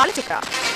ಕಾಲಚಿತ್ರ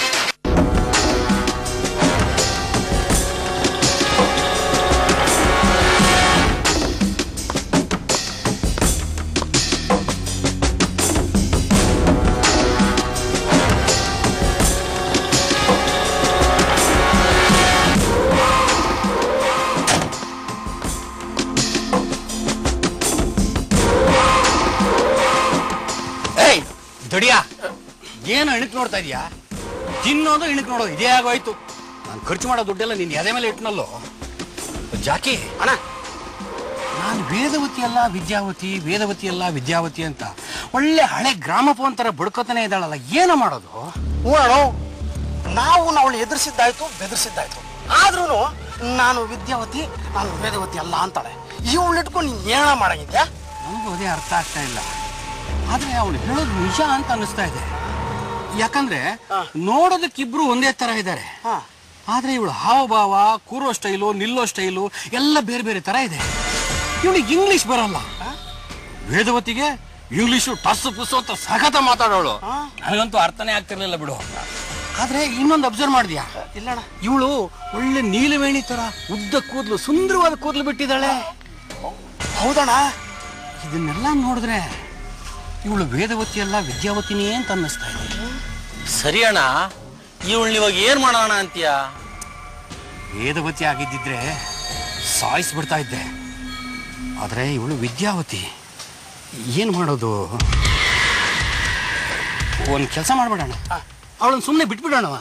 ಏಯ್ ದಡಿಯಾ ಏನು ಇಣಕ್ ನೋಡ್ತಾ ಇದೀಯಾ ತಿನ್ನೋದು ಇಣಕ್ ನೋಡೋದು ಇದೇ ಆಗೋಯ್ತು ನಾನು ಖರ್ಚು ಮಾಡೋ ದುಡ್ಡೆಲ್ಲ ನಿನ್ ಎದೆ ಮೇಲೆ ಇಟ್ನಲ್ಲೋ ಜಾಕಿ ಅಣ್ಣ ನಾನು ವೇದವತಿ ಅಲ್ಲ ವಿದ್ಯಾವತಿ ವೇದವತಿ ಅಲ್ಲ ವಿದ್ಯಾವತಿ ಅಂತ ಒಳ್ಳೆ ಹಳೆ ಗ್ರಾಮಫೋನ್ ತರ ಬಡ್ಕೋತಾನೆ ಇದ್ದಾಳಲ್ಲ ಏನು ಮಾಡೋದು ಹ್ಞೂ ಅಣ್ಣ ನಾವು ಅವಳು ಎದುರಿಸಿದ್ದಾಯ್ತು ಬೆದರಿಸಿದ್ದಾಯ್ತು ಆದ್ರೂ ನಾನು ವಿದ್ಯಾವತಿ ನಾನು ವೇದವತಿ ಅಲ್ಲ ಅಂತಾಳೆ ಇವಳು ಇಟ್ಕೊಂಡು ನೀನ್ ಏನ ಮಾಡಂಗಿದ್ಯಾ ನನಗೂ ಅದೇ ಅರ್ಥ ಆಗ್ತಾ ಇಲ್ಲ ಆದ್ರೆ ಅವಳು ಹೇಳೋದು ನಿಜ ಅಂತ ಅನಿಸ್ತಾ ಇದೆ ಯಾಕಂದ್ರೆ ಹಾ. ನೋಡೋದಕ್ಕಿಬ್ರು ಒಂದೇ ತರ ಇದ್ದಾರೆ ಹಾ ಆದ್ರೆ ಇವಳು ಹಾವಭಾವ ಕೂರೋ ಸ್ಟೈಲು ನಿಲ್ಲೋ ಸ್ಟೈಲು ಎಲ್ಲ ಬೇರೆ ಬೇರೆ ತರ ಇದೆ ಇವಳಿಗೆ ಇಂಗ್ಲಿಷ್ ಬರಲ್ಲ ವೇದವತಿಗೆ ಇಂಗ್ಲಿಷು ಟಸ್ ಪುಸ್ಸು ಅಂತ ಸಖತ ಮಾತಾಡೋಳು ಹಾ. ನನಗಂತೂ ಅರ್ಥನೇ ಆಗ್ತಿರ್ಲಿಲ್ಲ ಬಿಡು ಆದ್ರೆ ಇನ್ನೊಂದು ಅಬ್ಸರ್ವ್ ಮಾಡಿದ್ಯಾ ಇಲ್ಲಣ್ಣ ಇವಳು ಒಳ್ಳೆ ನೀಲವೇಣಿ ತರ ಉದ್ದ ಕೂದಲು ಸುಂದರವಾದ ಕೂದಲು ಬಿಟ್ಟಿದ್ದಾಳೆ ಹೌದಣ್ಣ ಇದನ್ನೆಲ್ಲ ನೋಡಿದ್ರೆ ಇವಳು ವೇದವತಿ ಅಲ್ಲ ವಿದ್ಯಾವತಿನೇ ಅಂತ ಅನ್ನಿಸ್ತಾ ಇದೆ ಸರಿ ಅಣ್ಣ ಇವಳು ಇವಾಗ ಏನ್ ಮಾಡೋಣ ಅಂತೀಯ ವೇದವತಿ ಆಗಿದ್ದಿದ್ರೆ ಸಾಯಿಸ್ಬಿಡ್ತಾ ಇದ್ದೆ ಆದ್ರೆ ಇವಳು ವಿದ್ಯಾವತಿ ಏನ್ ಮಾಡೋದು ಒಂದ್ ಕೆಲಸ ಮಾಡ್ಬಿಡೋಣ ಅವಳನ್ನ ಸುಮ್ಮನೆ ಬಿಟ್ಬಿಡೋಣವ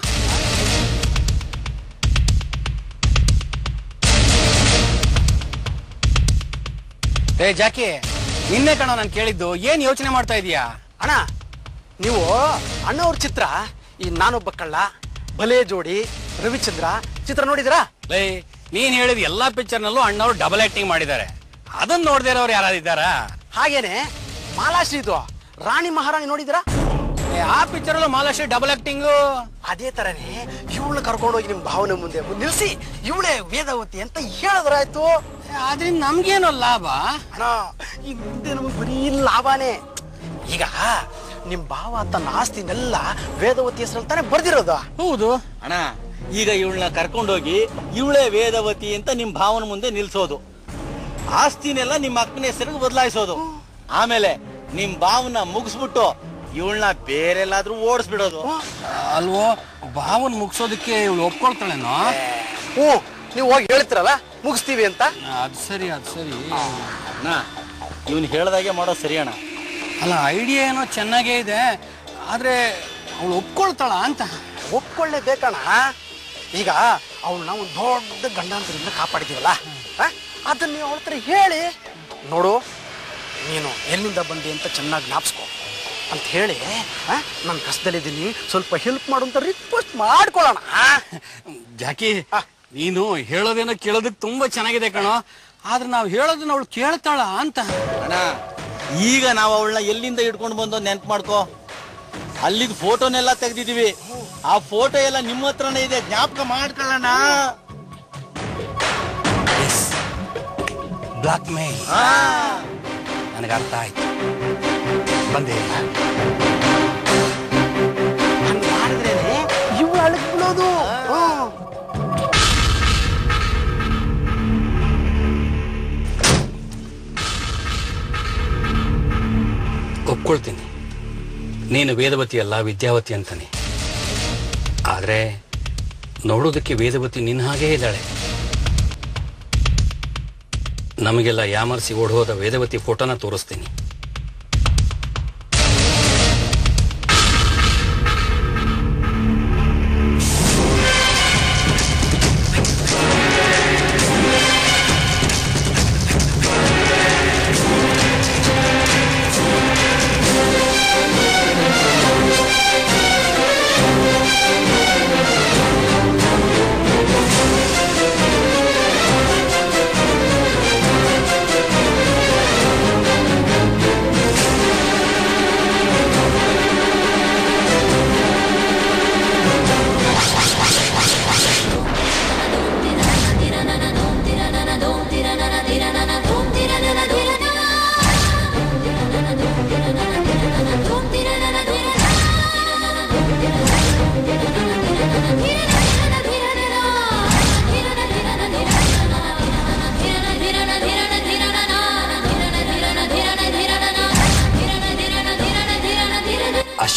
ಏ ಜಾಕಿ ನಿನ್ನೆ ಕಣ ನಾನು ಕೇಳಿದ್ದು ಏನ್ ಯೋಚನೆ ಮಾಡ್ತಾ ಇದೀಯಾ ಅಣ್ಣ ನೀವು ಅಣ್ಣವ್ರ ಚಿತ್ರ ಈ ನಾನೊಬ್ಬ ಕಳ್ಳ ಬಲೆ ಜೋಡಿ ರವಿಚಂದ್ರ ಚಿತ್ರ ನೋಡಿದಿರಾ ಲೇ ನೀನ್ ಹೇಳಿದ ಎಲ್ಲಾ ಪಿಕ್ಚರ್ನಲ್ಲೂ ಅಣ್ಣವ್ರು ಡಬಲ್ ಆಕ್ಟಿಂಗ್ ಮಾಡಿದ್ದಾರೆ ಅದನ್ನ ನೋಡ್ದೇ ಇರೋರು ಯಾರಾದಿದ್ದಾರಾ ಹಾಗೇನೆ ಮಾಲಾಶ್ರೀದು ರಾಣಿ ಮಹಾರಾಣಿ ನೋಡಿದಿರಾ ಏ, ಆ ಪಿಕ್ಚರ್ ಅಲ್ಲೂ ಮಾಲಾಶ್ರೀ ಡಬಲ್ ಆಕ್ಟಿಂಗು ಅದೇ ತರನೇ ಇವಳನ್ನ ಕರ್ಕೊಂಡೋಗಿ ನಿಮ್ ಭಾವನೆ ಮುಂದೆ ನಿಲ್ಸಿ ಇವಳೇ ವೇದವತಿ ಅಂತ ಹೇಳಿದ್ರಾಯ್ತು ಆದ್ರಿಂದ ನಮ್ಗೇನೋ ಲಾಭ ಅಣ್ಣ ಈ ಮುಂದೆ ನಮಗೆ ಬರೀ ಲಾಭನೇ ಈಗ ನಿಮ್ ಭಾವ ತನ್ನ ಆಸ್ತಿನೆಲ್ಲ ವೇದವತಿ ಹೆಸರಲ್ಲಿ ತಾನೇ ಬರ್ದಿರೋದು ಹೌದು ಅಣ್ಣ ಈಗ ಇವಳನ್ನ ಕರ್ಕೊಂಡೋಗಿ ಇವಳೇ ವೇದವತಿ ಅಂತ ನಿಮ್ ಭಾವನ ಮುಂದೆ ನಿಲ್ಸೋದು ಆಸ್ತಿನೆಲ್ಲ ನಿಮ್ಮ ಅಕ್ಕನ ಹೆಸರಿಗೆ ಬದಲಾಯಿಸೋದು ಆಮೇಲೆ ನಿಮ್ ಭಾವನ ಮುಗಿಸ್ಬಿಟ್ಟು ಇವಳನ್ನ ಬೇರೆಲ್ಲಾದ್ರೂ ಓಡಿಸ್ಬಿಡೋದು ಅಲ್ವೋ ಭಾವನ್ ಮುಗಿಸೋದಕ್ಕೆ ಇವಳು ಒಪ್ಕೊಳ್ತಾಳೇನೋ ಹ್ಞೂ ನೀವು ಹೋಗಿ ಹೇಳ್ತಿರಲ್ಲ ಮುಗಿಸ್ತೀವಿ ಅಂತ ಅದು ಸರಿ ಅದು ಸರಿ ಅಣ್ಣ ಇವನ್ ಹೇಳ್ದಾಗೆ ಮಾಡೋದು ಸರಿ ಅಣ್ಣ ಅಲ್ಲ ಐಡಿಯಾ ಏನೋ ಚೆನ್ನಾಗೇ ಇದೆ ಆದ್ರೆ ಅವಳು ಒಪ್ಕೊಳ್ತಾಳ ಅಂತ ಒಪ್ಕೊಳ್ಳೇಬೇಕಣ್ಣ ಈಗ ಅವಳನ್ನ ಒಂದು ದೊಡ್ಡ ಗಂಡಾಂತರದಿಂದ ಕಾಪಾಡಿದೀವಲ್ಲ ಆ? ಅದನ್ನ ನೀವು ಅವಳ ಹತ್ರ ಹೇಳಿ ನೋಡು ನೀನು ಎಲ್ಲಿಂದ ಬಂದೆ ಅಂತ ಚೆನ್ನಾಗಿ ಜ್ಞಾಪಿಸ್ಕೊ ಅಂತ ಹೇಳಿ ನಾನು ಕಷ್ಟದಲ್ಲಿದ್ದೀನಿ ಸ್ವಲ್ಪ ಹೆಲ್ಪ್ ಮಾಡು ಅಂತ ರಿಕ್ವೆಸ್ಟ್ ಮಾಡ್ಕೊಳ್ಳೋಣ ಆ? ಜಾಕಿ ನೀನು ಹೇಳೋದೇನೋ ಕೇಳೋದಕ್ಕೆ ತುಂಬಾ ಚೆನ್ನಾಗಿದೆ ಕಣೋ ಆದ್ರೆ ನಾವು ಹೇಳೋದನ್ನ ಅವಳು ಕೇಳ್ತಾಳ ಅಂತ ಅಣ್ಣ ಈಗ ನಾವು ಅವಳನ್ನ ಎಲ್ಲಿಂದ ಹಿಡ್ಕೊಂಡು ಬಂದು ನೆನ್ಪು ಮಾಡ್ಕೋ ಅಲ್ಲಿದ್ ಫೋಟೋನೆಲ್ಲ ತೆಗ್ದಿದೀವಿ ಆ ಫೋಟೋ ಎಲ್ಲ ನಿಮ್ಮ ಹತ್ರನೇ ಇದೆ ಜ್ಞಾಪಕ ಮಾಡ್ಕೊಳ್ಳೋಣ ಬ್ಲಾಕ್ ಮೇಲ್ ನನಗೆ ಅರ್ಥ ಆಯ್ತು ಬಂದೆ ಹಂಗ್ ಮಾಡಿದ್ರೇನೆ ಇವ್ಳು ಅಳಕ್ ಬಿಡೋದು ಹ್ಮ್. ಒಪ್ಕೊಳ್ತೀನಿ ನೀನು ವೇದವತಿ ಅಲ್ಲ ವಿದ್ಯಾವತಿ ಅಂತಾನೆ ಆದ್ರೆ ನೋಡೋದಕ್ಕೆ ವೇದವತಿ ನಿನ್ನ ಹಾಗೇ ಇದ್ದಾಳೆ ನಮಗೆಲ್ಲ ಯಾಮರ್ಸಿ ಓಡೋದ ವೇದವತಿ ಫೋಟೋನ ತೋರಿಸ್ತೀನಿ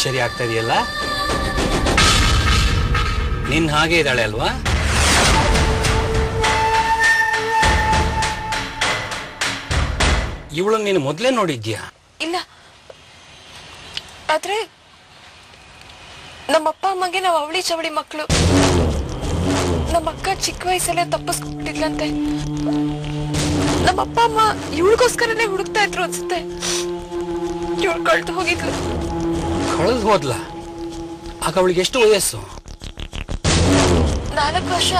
ಆಶ್ಚರ್ಯ ಆಗ್ತಾ ಇದೆಯಲ್ಲ ನಿನ್ ಹಾಗೆ ಇದ್ದಾಳೆ ಅಲ್ವಾ ಇವಳು ನೀನು ಮೊದಲೇ ನೋಡಿದ್ಯಾ ಇಲ್ಲ ಆದ್ರೆ ನಮ್ಮಪ್ಪ ಅಮ್ಮಗೆ ನಾವು ಅವಳಿ ಚವಳಿ ಮಕ್ಕಳು ನಮ್ಮ ಅಕ್ಕ ಚಿಕ್ಕ ವಯಸ್ಸಲ್ಲೇ ತಪ್ಪಿಸ್ಕೊಟ್ಟಿದ್ಲಂತೆ ನಮ್ಮಪ್ಪ ಅಮ್ಮ ಇವಳಿಗೋಸ್ಕರನೇ ಹುಡುಕ್ತಾ ಇದ್ರು ಅನ್ಸುತ್ತೆ ಇವಳು ಕಳ್ದು ಹೋಗಿದ್ಲು ಕಳೆದು ಹೋದ್ಲ ಆಗ ಅವಳಿಗೆ ಎಷ್ಟು ವಯಸ್ಸು ನಾಲ್ಕು ವರ್ಷ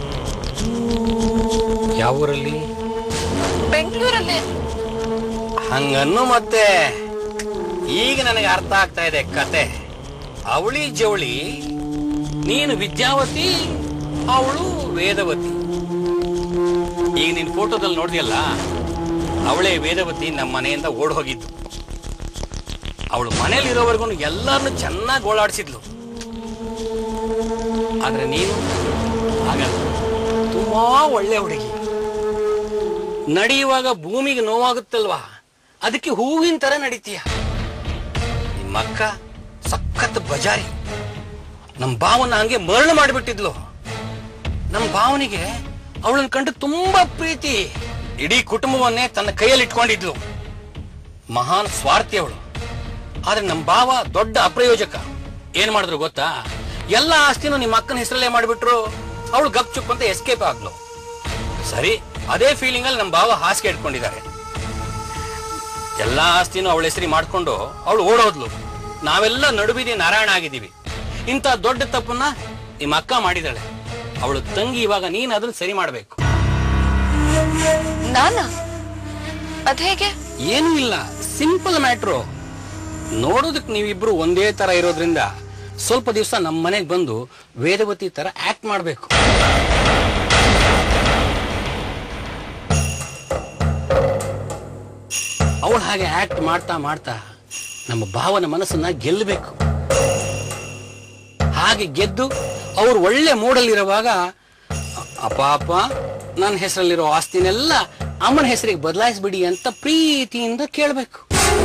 ಯಾವ ಊರಲ್ಲಿ ಬೆಂಗಳೂರಲ್ಲೇ ಹಂಗನ್ನು ಮತ್ತೆ ಈಗ ನನಗೆ ಅರ್ಥ ಆಗ್ತಾ ಇದೆ ಕತೆ ಅವಳಿ ಜವಳಿ ನೀನು ವಿದ್ಯಾವತಿ ಅವಳು ವೇದವತಿ ಈಗ ನಿನ್ ಫೋಟೋದಲ್ಲಿ ನೋಡಿದ್ಯಲ್ಲ ಅವಳೇ ವೇದವತಿ ನಮ್ಮ ಮನೆಯಿಂದ ಓಡ್ ಹೋಗಿದ್ದು ಅವಳು ಮನೇಲಿ ಇರೋವರೆಗೂ ಎಲ್ಲರನ್ನು ಚೆನ್ನಾಗಿ ಓಡಾಡಿಸಿದ್ಲು ಆದ್ರೆ ನೀನು ಹಾಗಲ್ಲ ತುಂಬಾ ಒಳ್ಳೆ ಹುಡುಗಿ ನಡೆಯುವಾಗ ಭೂಮಿಗೆ ನೋವಾಗುತ್ತಲ್ವಾ ಅದಕ್ಕೆ ಹೂವಿನ ತರ ನಡೀತೀಯ ನಿಮ್ಮಕ್ಕ ಸಖತ್ ಬಜಾರಿ ನಮ್ ಭಾವನ ಹಂಗೆ ಮರಳು ಮಾಡಿಬಿಟ್ಟಿದ್ಲು ನಮ್ ಭಾವನಿಗೆ ಅವಳನ್ನ ಕಂಡು ತುಂಬಾ ಪ್ರೀತಿ ಇಡೀ ಕುಟುಂಬವನ್ನೇ ತನ್ನ ಕೈಯಲ್ಲಿ ಇಟ್ಕೊಂಡಿದ್ಲು ಮಹಾನ್ ಸ್ವಾರ್ಥಿ ಅವಳು ಆದ್ರೆ ನಮ್ ಭಾವ ದೊಡ್ಡ ಅಪ್ರಯೋಜಕ ಏನ್ ಮಾಡಿದ್ರು ಗೊತ್ತಾ ಎಲ್ಲ ಆಸ್ತಿನೂ ನಿಮ್ಮ ಅಕ್ಕನ ಹೆಸರಲ್ಲೇ ಮಾಡಿಬಿಟ್ರು ಅವಳು ಗಪ್ ಚುಪ್ ಅಂತ ಎಸ್ಕೇಪ್ ಆಗ್ಲು ಸರಿ ಅದೇ ಫೀಲಿಂಗ್ ಅಲ್ಲಿ ನಮ್ಮ ಭಾವ ಹಾಸಿಗೆ ಇಟ್ಕೊಂಡಿದ್ದಾರೆ ಎಲ್ಲಾ ಆಸ್ತಿನೂ ಅವಳ ಹೆಸರಿ ಮಾಡ್ಕೊಂಡು ಅವಳು ಓಡೋದ್ಲು ನಾವೆಲ್ಲ ನಡುಬಿದಿ ನಾರಾಯಣ ಆಗಿದ್ದೀವಿ ಇಂಥ ದೊಡ್ಡ ತಪ್ಪನ್ನ ನಿಮ್ಮ ಅಕ್ಕ ಮಾಡಿದಾಳೆ ಅವಳು ತಂಗಿ ಇವಾಗ ನೀನ್ ಅದನ್ನ ಸರಿ ಮಾಡ್ಬೇಕು ನಾನಾ ಅದ್ಹೇಗೆ ಏನೂ ಇಲ್ಲ ಸಿಂಪಲ್ ಮ್ಯಾಟ್ರು ನೋಡೋದಕ್ ನೀವಿಬ್ರು ಒಂದೇ ತರ ಇರೋದ್ರಿಂದ ಸ್ವಲ್ಪ ದಿವಸ ನಮ್ಮ ಮನೆಗೆ ಬಂದು ವೇದವತಿ ತರ ಆಕ್ಟ್ ಮಾಡ್ಬೇಕು ಅವಳು ಹಾಗೆ ಆಕ್ಟ್ ಮಾಡ್ತಾ ಮಾಡ್ತಾ ನಮ್ಮ ಭಾವನ ಮನಸ್ಸನ್ನ ಗೆಲ್ಲಬೇಕು ಹಾಗೆ ಗೆದ್ದು ಅವ್ರು ಒಳ್ಳೆ ಮೂಡಲ್ಲಿರುವಾಗ ಅಪ್ಪ ಅಪ್ಪ ನನ್ನ ಹೆಸರಲ್ಲಿರೋ ಆಸ್ತಿನೆಲ್ಲ ಅಮ್ಮನ ಹೆಸರಿಗೆ ಬದಲಾಯಿಸ್ಬಿಡಿ ಅಂತ ಪ್ರೀತಿಯಿಂದ ಕೇಳಬೇಕು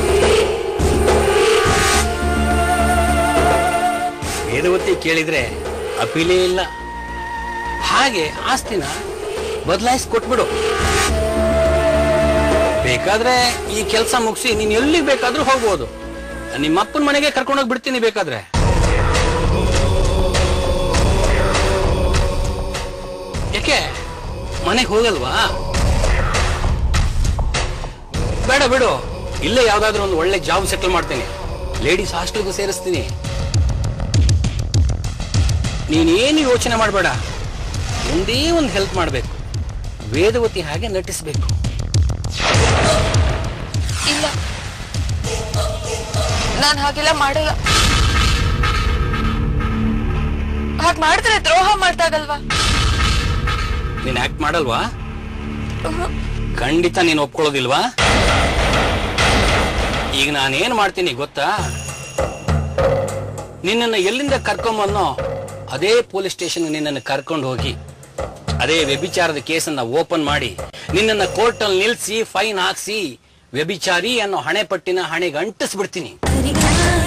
ವೇದವತಿ ಕೇಳಿದ್ರೆ ಅಪೀಲೇ ಇಲ್ಲ ಹಾಗೆ ಆಸ್ತಿನ ಬದಲಾಯಿಸಿ ಕೊಟ್ಬಿಡು ಬೇಕಾದ್ರೆ ಈ ಕೆಲಸ ಮುಗಿಸಿ ನೀನ್ ಎಲ್ಲಿ ಬೇಕಾದ್ರೂ ಹೋಗ್ಬೋದು ನಿಮ್ಮ ಅಪ್ಪನ ಮನೆಗೆ ಕರ್ಕೊಂಡೋಗಿ ಬಿಡ್ತೀನಿ ಬೇಕಾದ್ರೆ ಯಾಕೆ ಮನೆಗೆ ಹೋಗಲ್ವಾ ಬೇಡ ಬಿಡು ಇಲ್ಲೇ ಯಾವ್ದಾದ್ರು ಒಂದು ಒಳ್ಳೆ ಜಾಬ್ ಸೆಟಲ್ ಮಾಡ್ತೀನಿ ಲೇಡೀಸ್ ಹಾಸ್ಟೆಲ್ಗೂ ಸೇರಿಸ್ತೀನಿ ನೀನೇನು ಯೋಚನೆ ಮಾಡಬೇಡ ಒಂದೇ ಒಂದು ಹೆಲ್ಪ್ ಮಾಡಬೇಕು ವೇದವತಿ ಹಾಗೆ ನಟಿಸ್ಬೇಕು ಇಲ್ಲ ನಾನ್ ಹಾಗೆಲ್ಲ ಮಾಡಲ್ಲ ಹಾಗ್ ಮಾಡಿದ್ರೆ ದ್ರೋಹ ಮಾಡ್ದಾಗಲ್ವಾ ನೀನ್ ಆಕ್ಟ್ ಮಾಡಲ್ವಾ ಖಂಡಿತ ನೀನು ಒಪ್ಕೊಳ್ಳೋದಿಲ್ವಾ ಈಗ ನಾನೇನ್ ಮಾಡ್ತೀನಿ ಗೊತ್ತಾ ನಿನ್ನನ್ನು ಎಲ್ಲಿಂದ ಕರ್ಕೊಂಬನ್ನೋ ಅದೇ ಪೊಲೀಸ್ ಸ್ಟೇಷನ್ ನಿನ್ನನ್ನು ಕರ್ಕೊಂಡು ಹೋಗಿ ಅದೇ ವ್ಯಭಿಚಾರದ ಕೇಸನ್ನ ಓಪನ್ ಮಾಡಿ ನಿನ್ನನ್ನ ಕೋರ್ಟ್ ಅಲ್ಲಿ ನಿಲ್ಸಿ ಫೈನ್ ಹಾಕ್ಸಿ ವ್ಯಭಿಚಾರಿ ಅನ್ನೋ ಹಣೆ ಪಟ್ಟಿನ ಹಣೆಗೆ ಅಂಟಿಸ್ಬಿಡ್ತೀನಿ ಹರಿಗ